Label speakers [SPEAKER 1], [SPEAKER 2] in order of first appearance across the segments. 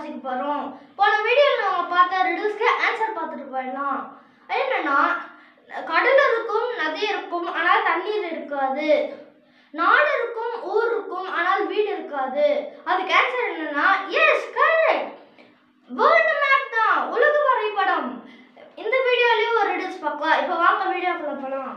[SPEAKER 1] வாசிக்க போகிறோம் போன வீடியோவில் நம்ம பார்த்த ரிடில்ஸ்க்கு ஆன்சர் பார்த்துட்டு போயிடலாம் என்னன்னா கடல் இருக்கும் நதி இருக்கும் ஆனால் தண்ணீர் இருக்காது நாடு இருக்கும் ஊர் இருக்கும் ஆனால் வீடு இருக்காது அதுக்கு ஆன்சர் என்னன்னா எஸ் கரெக்ட் வேர்ல்டு மேப் தான் உலக வரைபடம் இந்த வீடியோலயும் ஒரு ரிடில்ஸ் பார்க்கலாம் இப்போ வாங்க வீடியோக்குள்ள போகலாம்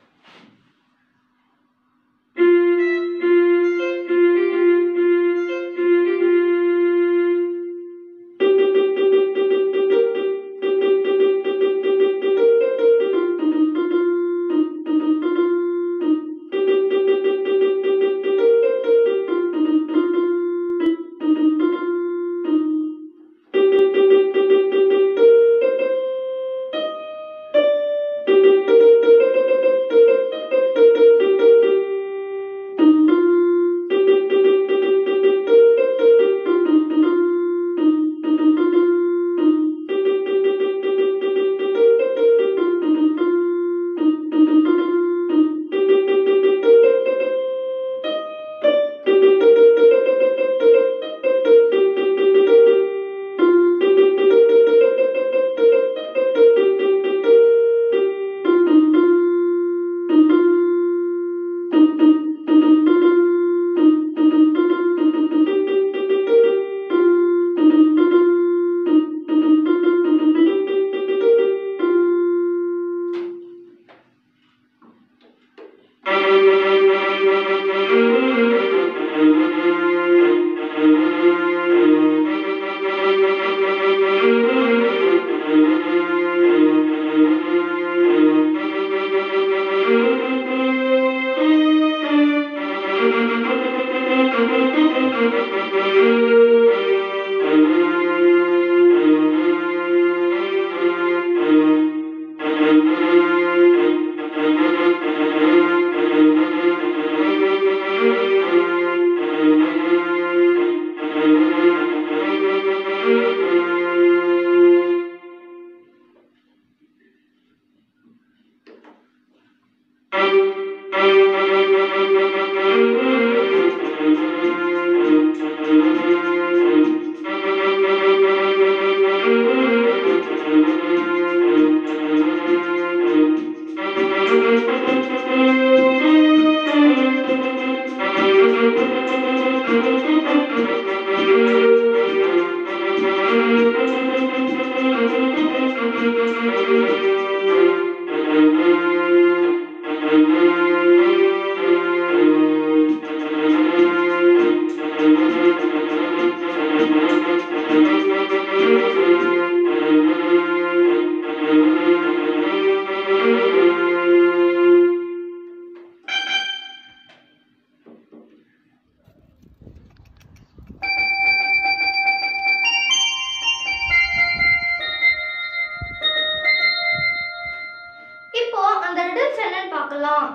[SPEAKER 1] இப்போ அந்த ரிடில்ஸ் என்னன்னு பார்க்கலாம்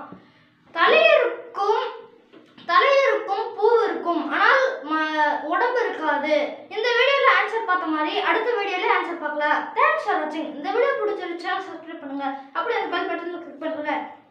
[SPEAKER 1] தலையிருக்கும் தலையிருக்கும் பூ இருக்கும் ஆனால் ம- உடம்பு இருக்காது இந்த வீடியோல ஆன்சர் பார்த்த மாதிரி அடுத்த வீடியோல ஆன்சர் பார்க்கலாம் தேங்க்ஸ் ஃபார் வாட்சிங் இந்த வீடியோ பிடிச்சிருச்சுன்னா சப்ஸ்கிரைப் பண்ணுங்க அப்படியே அந்த பெல் பட்டன்ல கிளிக் பண்ணுங்க